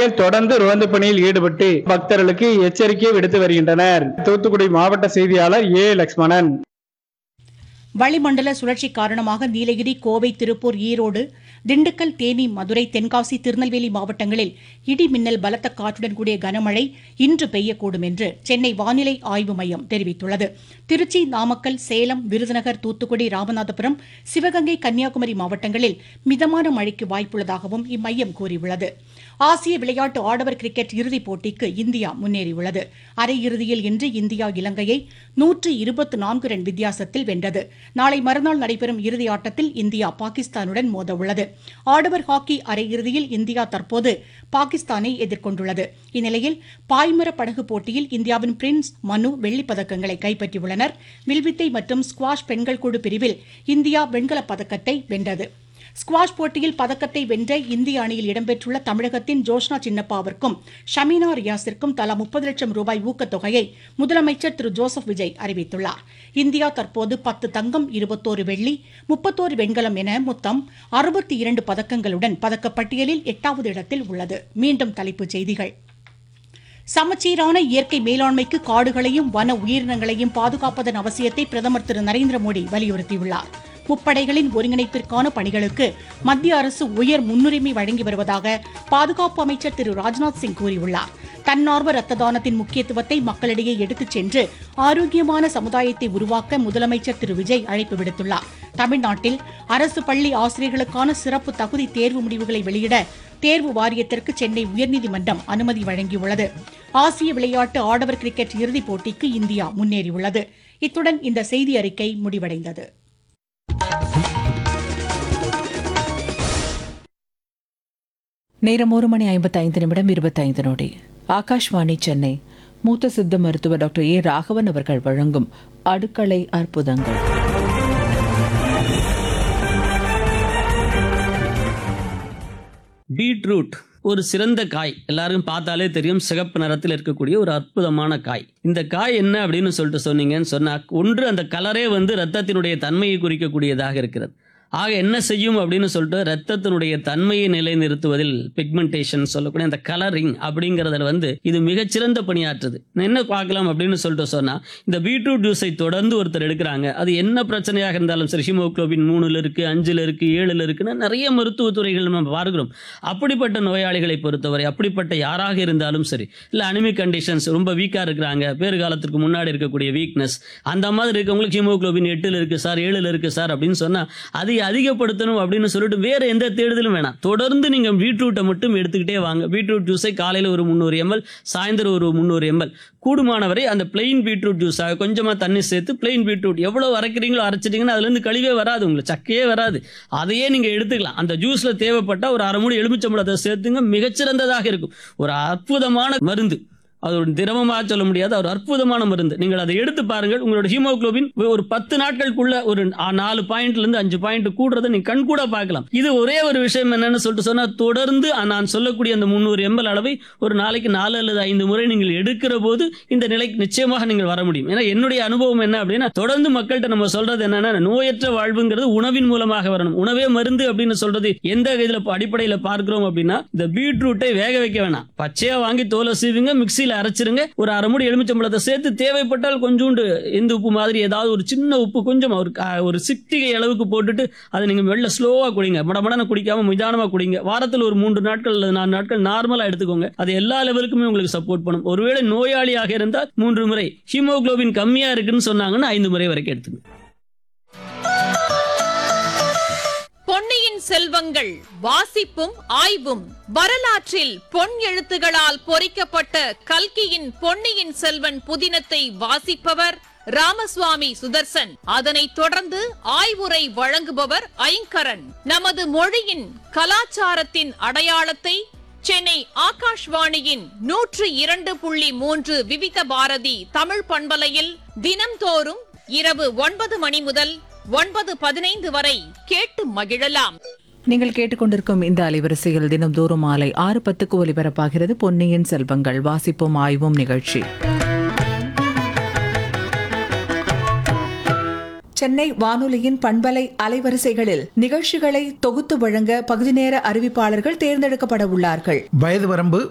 போலீசார் தொடர்ந்து ரோந்து பணியில் ஈடுபட்டு பக்தர்களுக்கு எச்சரிக்கை விடுத்து வருகின்றனர் தூத்துக்குடி மாவட்ட செய்தியாளர் ஏ லட்சுமணன் வளிமண்டல சுழற்சி காரணமாக நீலகிரி கோவை திருப்பூர் ஈரோடு திண்டுக்கல் தேனி மதுரை தென்காசி திருநெல்வேலி மாவட்டங்களில் இடி மின்னல் பலத்த காற்றுடன் கூடிய கனமழை இன்று பெய்யக்கூடும் என்று சென்னை வானிலை ஆய்வு மையம் தெரிவித்துள்ளது திருச்சி நாமக்கல் சேலம் விருதுநகர் தூத்துக்குடி ராமநாதபுரம் சிவகங்கை கன்னியாகுமரி மாவட்டங்களில் மிதமான மழைக்கு வாய்ப்புள்ளதாகவும் இம்மையம் கூறியுள்ளது ஆசிய விளையாட்டு ஆடவர் கிரிக்கெட் இறுதிப் போட்டிக்கு இந்தியா முன்னேறியுள்ளது அரையிறுதியில் இன்று இந்தியா இலங்கையை நூற்று இருபத்தி நான்கு ரன் வித்தியாசத்தில் வென்றது நாளை மறுநாள் நடைபெறும் இறுதி ஆட்டத்தில் இந்தியா பாகிஸ்தானுடன் மோதவுள்ளது ஆடவர் ஹாக்கி அரையிறுதியில் இந்தியா தற்போது பாகிஸ்தானை எதிர்கொண்டுள்ளது இந்நிலையில் பாய்மர படகு போட்டியில் இந்தியாவின் பிரின்ஸ் மனு வெள்ளிப் பதக்கங்களை கைப்பற்றியுள்ளனர் வில்வித்தை மற்றும் ஸ்குவாஷ் பெண்கள் குழு பிரிவில் இந்தியா வெண்கலப் பதக்கத்தை வென்றது ஸ்குவாஷ் போட்டியில் பதக்கத்தை வென்ற இந்திய அணியில் இடம்பெற்றுள்ள தமிழகத்தின் ஜோஷ்னா சின்னப்பாவிற்கும் ஷமீனா ரியாஸிற்கும் தலா முப்பது லட்சம் ரூபாய் ஊக்கத்தொகையை முதலமைச்சர் திரு ஜோசப் விஜய் அறிவித்துள்ளார் இந்தியா தற்போது பத்து தங்கம் இருபத்தோரு வெள்ளி முப்பத்தோரு வெண்கலம் என மொத்தம் அறுபத்தி இரண்டு பதக்கங்களுடன் பதக்கப்பட்டியலில் எட்டாவது இடத்தில் உள்ளது மீண்டும் தலைப்புச் செய்திகள் சமச்சீரான இயற்கை மேலாண்மைக்கு காடுகளையும் வன உயிரினங்களையும் பாதுகாப்பதன் அவசியத்தை பிரதமர் திரு நரேந்திர மோடி வலியுறுத்தியுள்ளார் முப்படைகளின் ஒருங்கிணைப்பிற்கான பணிகளுக்கு மத்திய அரசு உயர் முன்னுரிமை வழங்கி வருவதாக பாதுகாப்பு அமைச்சர் திரு ராஜ்நாத் சிங் கூறியுள்ளார் தன்னார்வ ரத்த தானத்தின் முக்கியத்துவத்தை மக்களிடையே எடுத்துச் சென்று ஆரோக்கியமான சமுதாயத்தை உருவாக்க முதலமைச்சர் திரு விஜய் அழைப்பு விடுத்துள்ளார் தமிழ்நாட்டில் அரசு பள்ளி ஆசிரியர்களுக்கான சிறப்பு தகுதி தேர்வு முடிவுகளை வெளியிட தேர்வு வாரியத்திற்கு சென்னை உயர்நீதிமன்றம் அனுமதி வழங்கியுள்ளது ஆசிய விளையாட்டு ஆடவர் கிரிக்கெட் இறுதிப் போட்டிக்கு இந்தியா முன்னேறியுள்ளது இத்துடன் இந்த செய்தி அறிக்கை முடிவடைந்தது நேரம் ஒரு மணி ஐம்பத்தைந்து நிமிடம் இருபத்தைந்து நொடி ஆகாஷ்வாணி சென்னை மூத்த சித்த மருத்துவர் டாக்டர் ஏ ராகவன் அவர்கள் வழங்கும் அடுக்களை அற்புதங்கள் பீட்ரூட் ஒரு சிறந்த காய் எல்லாரும் பார்த்தாலே தெரியும் சிகப்பு நிறத்தில் இருக்கக்கூடிய ஒரு அற்புதமான காய் இந்த காய் என்ன அப்படின்னு சொல்லிட்டு சொன்னீங்கன்னு சொன்னா ஒன்று அந்த கலரே வந்து ரத்தத்தினுடைய தன்மையை குறிக்கக்கூடியதாக இருக்கிறது ஆக என்ன செய்யும் அப்படின்னு சொல்லிட்டு ரத்தத்தினுடைய தன்மையை நிலைநிறுத்துவதில் பிக்மெண்டேஷன் சொல்லக்கூடிய அந்த கலரிங் அப்படிங்கிறதுல வந்து இது மிகச்சிறந்த பணியாற்றுது நான் என்ன பார்க்கலாம் அப்படின்னு சொல்லிட்டு சொன்னா இந்த பீட்ரூட் ஜூஸை தொடர்ந்து ஒருத்தர் எடுக்கிறாங்க அது என்ன பிரச்சனையாக இருந்தாலும் சரி ஹீமோகுளோபின் மூணுல இருக்கு அஞ்சுல இருக்கு ஏழுல இருக்குன்னு நிறைய மருத்துவத்துறைகள் நம்ம பார்க்கிறோம் அப்படிப்பட்ட நோயாளிகளை பொறுத்தவரை அப்படிப்பட்ட யாராக இருந்தாலும் சரி இல்லை அனிமிக் கண்டிஷன்ஸ் ரொம்ப வீக்காக இருக்கிறாங்க பேறு காலத்திற்கு முன்னாடி இருக்கக்கூடிய வீக்னஸ் அந்த மாதிரி இருக்கவங்களுக்கு ஹீமோகுளோபின் எட்டில் இருக்கு சார் ஏழில் இருக்கு சார் அப்படின்னு சொன்னால் அதை அதிகப்படுத்தணும் அப்படின்னு சொல்லிட்டு வேற எந்த தேடுதலும் வேணாம் தொடர்ந்து நீங்கள் பீட்ரூட்டை மட்டும் எடுத்துக்கிட்டே வாங்க பீட்ரூட் ஜூஸை காலையில் ஒரு முந்நூறு எம்எல் சாயந்தரம் ஒரு முந்நூறு எம்எல் கூடுமானவரை அந்த பிளெயின் பீட்ரூட் ஜூஸாக கொஞ்சமாக தண்ணி சேர்த்து பிளெயின் பீட்ரூட் எவ்வளோ அரைக்கிறீங்களோ அரைச்சிட்டிங்கன்னா அதுலேருந்து கழிவே வராது உங்களுக்கு சக்கையே வராது அதையே நீங்கள் எடுத்துக்கலாம் அந்த ஜூஸில் தேவைப்பட்ட ஒரு அரை மூடி எலுமிச்சம்பழத்தை சேர்த்துங்க மிகச்சிறந்ததாக இருக்கும் ஒரு அற்புதமான மருந்து அது ஒரு திரவமாக சொல்ல முடியாது ஒரு அற்புதமான மருந்து நீங்கள் அதை எடுத்து பாருங்கள் உங்களோட ஹீமோகுளோபின் ஒரு பத்து நாட்களுக்குள்ள ஒரு ஆ- நாலு பாயிண்ட்ல இருந்து அஞ்சு பாயிண்ட் கூடுறதை நீங்க கண் கூட பார்க்கலாம் இது ஒரே ஒரு விஷயம் என்னன்னு சொல்லிட்டு சொன்னா தொடர்ந்து நான் சொல்லக்கூடிய அந்த முந்நூறு எம்எல் அளவை ஒரு நாளைக்கு நாலு அல்லது ஐந்து முறை நீங்கள் எடுக்கிற போது இந்த நிலைக்கு நிச்சயமாக நீங்கள் வர முடியும் ஏன்னா என்னுடைய அனுபவம் என்ன அப்படின்னா தொடர்ந்து மக்கள்கிட்ட நம்ம சொல்றது என்னன்னா நோயற்ற வாழ்வுங்கிறது உணவின் மூலமாக வரணும் உணவே மருந்து அப்படின்னு சொல்றது எந்த இதுல அடிப்படையில் பார்க்கிறோம் அப்படின்னா இந்த பீட்ரூட்டை வேக வைக்க வேணாம் பச்சையா வாங்கி தோலை சீவுங்க மிக்சியில அரைச்சிருங்க ஒரு அரை மூடி எலுமிச்சம்பழத்தை சேர்த்து தேவைப்பட்டால் கொஞ்சோண்டு எந்த உப்பு மாதிரி ஏதாவது ஒரு சின்ன உப்பு கொஞ்சம் ஒரு க- ஒரு சிட்டிகை அளவுக்கு போட்டுட்டு அதை நீங்க வெளில ஸ்லோவா குடிங்க மடமடன குடிக்காம நிதானமா குடிங்க வாரத்தில் ஒரு மூன்று நாட்கள் அல்லது நாலு நாட்கள் நார்மலா எடுத்துக்கோங்க அது எல்லா லெவலுக்குமே உங்களுக்கு சப்போர்ட் பண்ணும் ஒருவேளை நோயாளியாக இருந்தால் மூன்று முறை ஹீமோகுளோபின் கம்மியா இருக்குன்னு சொன்னாங்கன்னா ஐந்து முறை வரைக்கும் எடுத்துங்க பொன்னியின் செல்வங்கள் வாசிப்பும் ஆய்வும் வரலாற்றில் பொன் எழுத்துகளால் பொறிக்கப்பட்ட கல்கியின் பொன்னியின் செல்வன் புதினத்தை வாசிப்பவர் ராமசுவாமி சுதர்சன் அதனைத் தொடர்ந்து ஆய்வுரை வழங்குபவர் ஐங்கரன் நமது மொழியின் கலாச்சாரத்தின் அடையாளத்தை சென்னை ஆகாஷ்வாணியின் நூற்று இரண்டு புள்ளி மூன்று விவித பாரதி தமிழ் பண்பலையில் தினம்தோறும் இரவு ஒன்பது மணி முதல் ஒன்பது பதினைந்து வரை கேட்டு மகிழலாம் நீங்கள் கேட்டுக்கொண்டிருக்கும் இந்த அலைவரிசையில் தினம்தோறும் மாலை ஆறு பத்துக்கு ஒலிபரப்பாகிறது பொன்னியின் செல்வங்கள் வாசிப்பும் ஆய்வும் நிகழ்ச்சி சென்னை வானொலியின் பண்பலை அலைவரிசைகளில் நிகழ்ச்சிகளை தொகுத்து வழங்க பகுதி நேர அறிவிப்பாளர்கள் தேர்ந்தெடுக்கப்பட உள்ளார்கள் வயது வரம்பு